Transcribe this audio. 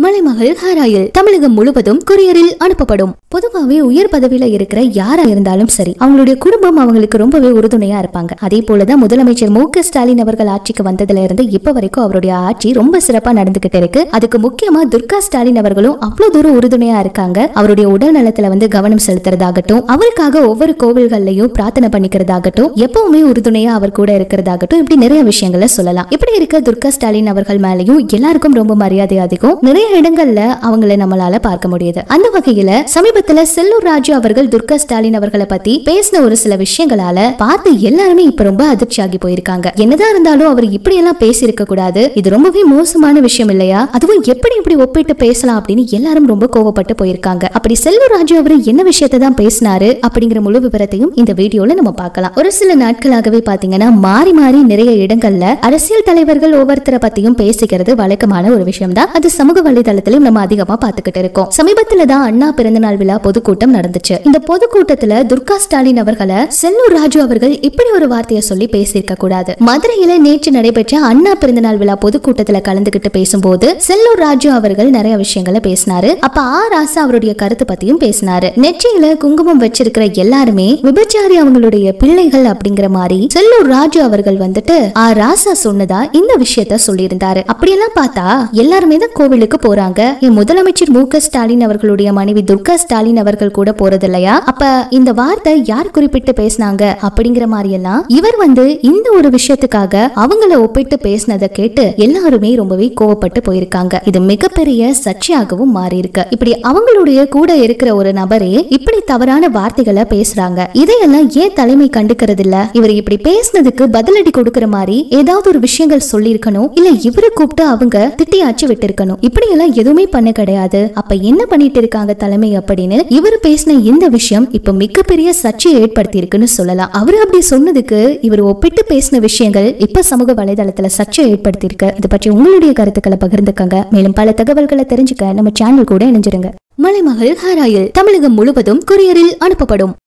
மலைமகள் ஹாராயில் தமிழகம் முழுவதும் கொரியரில் அனுப்பப்படும் பொதுவாகவே உயர் பதவியில இருக்கிற யாரா இருந்தாலும் சரி அவங்களுடைய குடும்பம் அவங்களுக்கு ரொம்பவே உறுதுணையா இருப்பாங்க அதே போலதான் முதலமைச்சர் மு க ஸ்டாலின் அவர்கள் ஆட்சிக்கு வந்ததுல இருந்து இப்ப வரைக்கும் அவருடைய ஆட்சி ரொம்ப சிறப்பா நடந்துகிட்டு இருக்கு அதுக்கு முக்கியமா துர்கா ஸ்டாலின் அவர்களும் அவ்வளவு தூரம் உறுதுணையா இருக்காங்க அவருடைய உடல் நலத்துல வந்து கவனம் செலுத்துறதாகட்டும் அவருக்காக ஒவ்வொரு கோவில்கள்லயும் பிரார்த்தனை பண்ணிக்கிறதாகட்டும் எப்பவுமே உறுதுணையா அவர் கூட இருக்கிறதாகட்டும் இப்படி நிறைய விஷயங்களை சொல்லலாம் இப்படி இருக்க துர்கா ஸ்டாலின் அவர்கள் மேலயும் எல்லாருக்கும் ரொம்ப மரியாதை அதிகம் நிறைய இடங்கள்ல அவங்கள நம்மளால பார்க்க முடியுது அந்த வகையில சமீபத்துல செல்லூர் ராஜு அவர்கள் துர்கா ஸ்டாலின் அவர்களை பத்தி பேசின ஒரு சில விஷயங்களால பார்த்து எல்லாருமே இப்ப ரொம்ப அதிர்ச்சி ஆகி போயிருக்காங்க என்னதான் இருந்தாலும் அவர் இப்படி எல்லாம் பேசி இருக்க கூடாது இது ரொம்பவே மோசமான விஷயம் இல்லையா அதுவும் எப்படி இப்படி ஒப்பிட்டு பேசலாம் அப்படின்னு எல்லாரும் ரொம்ப கோவப்பட்டு போயிருக்காங்க அப்படி செல்லூர் ராஜு அவர் என்ன விஷயத்தை தான் பேசினாரு அப்படிங்கிற முழு விவரத்தையும் இந்த வீடியோல நம்ம பார்க்கலாம் ஒரு சில நாட்களாகவே பாத்தீங்கன்னா மாறி மாறி நிறைய இடங்கள்ல அரசியல் தலைவர்கள் ஒவ்வொருத்தரை பத்தியும் பேசிக்கிறது வழக்கமான ஒரு விஷயம் தான் அது சமூக வலைதளத்திலும் நம்ம அதிகமா பாத்துக்கிட்டு இருக்கோம் சமீபத்துல தான் அண்ணா பிறந்தநாள் விழா பொதுக்கூட்டம் நடந்துச்சு இந்த பொதுக்கூட்டத்துல துர்கா ஸ்டாலின் அவர்களை செல்லூர் ராஜு அவர்கள் இப்படி ஒரு வார்த்தையை சொல்லி பேசியிருக்க கூடாது மதுரையில நேற்று நடைபெற்ற அண்ணா பிறந்தநாள் விழா பொதுக்கூட்டத்துல கலந்துகிட்டு பேசும்போது செல்லூர் ராஜு அவர்கள் நிறைய விஷயங்களை பேசினாரு அப்ப ஆ ராசா அவருடைய கருத்து பத்தியும் பேசினாரு நெற்றியில குங்குமம் வச்சிருக்கிற எல்லாருமே விபச்சாரி அவங்களுடைய பிள்ளைகள் அப்படிங்கிற மாதிரி செல்லூர் ராஜு அவர்கள் வந்துட்டு ஆ ராசா சொன்னதா இந்த விஷயத்த சொல்லியிருந்தாரு அப்படியெல்லாம் பார்த்தா எல்லாருமே தான் கோவிலுக்கு போறாங்க என் முதலமைச்சர் மு க ஸ்டாலின் அவர்களுடைய மனைவி துர்கா ஸ்டாலின் அவர்கள் கூட போறது இல்லையா அப்ப இந்த வார்த்தை யார் குறிப்பிட்டு பேசினாங்க அப்படிங்கிற மாதிரி எல்லாம் இவர் வந்து இந்த ஒரு விஷயத்துக்காக அவங்கள ஒப்பிட்டு பேசினதை கேட்டு எல்லாருமே ரொம்பவே கோவப்பட்டு போயிருக்காங்க இது மிகப்பெரிய சர்ச்சையாகவும் மாறி இருக்கு இப்படி அவங்களுடைய கூட இருக்கிற ஒரு நபரே இப்படி தவறான வார்த்தைகளை பேசுறாங்க இதையெல்லாம் ஏன் தலைமை கண்டுக்கிறது இல்ல இவர் இப்படி பேசினதுக்கு பதிலடி கொடுக்கிற மாதிரி ஏதாவது ஒரு விஷயங்கள் சொல்லியிருக்கணும் இல்ல இவரை கூப்பிட்டு அவங்க திட்டியாச்சு விட்டிருக்கணும் இப்படி எல்லாம் எதுவுமே பண்ண கிடையாது அப்ப என்ன பண்ணிட்டு இருக்காங்க தலைமை அப்படின்னு இவர் பேசின இந்த விஷயம் இப்ப மிகப்பெரிய சர்ச்சையை ஏற்படுத்தி இருக்குன்னு சொல்லலாம் அவர் அப்படி சொன்னதுக்கு இவர் ஒப்பிட்டு பேசின விஷயங்கள் இப்ப சமூக வலைதளத்துல சர்ச்சையை ஏற்படுத்தி இருக்கு இது பற்றி உங்களுடைய கருத்துக்களை பகிர்ந்துக்கங்க மேலும் பல தகவல்களை தெரிஞ்சுக்க நம்ம சேனல் கூட இணைஞ்சிருங்க மலைமகள் ஹாராயில் தமிழகம் முழுவதும் கொரியரில் அனுப்பப்படும்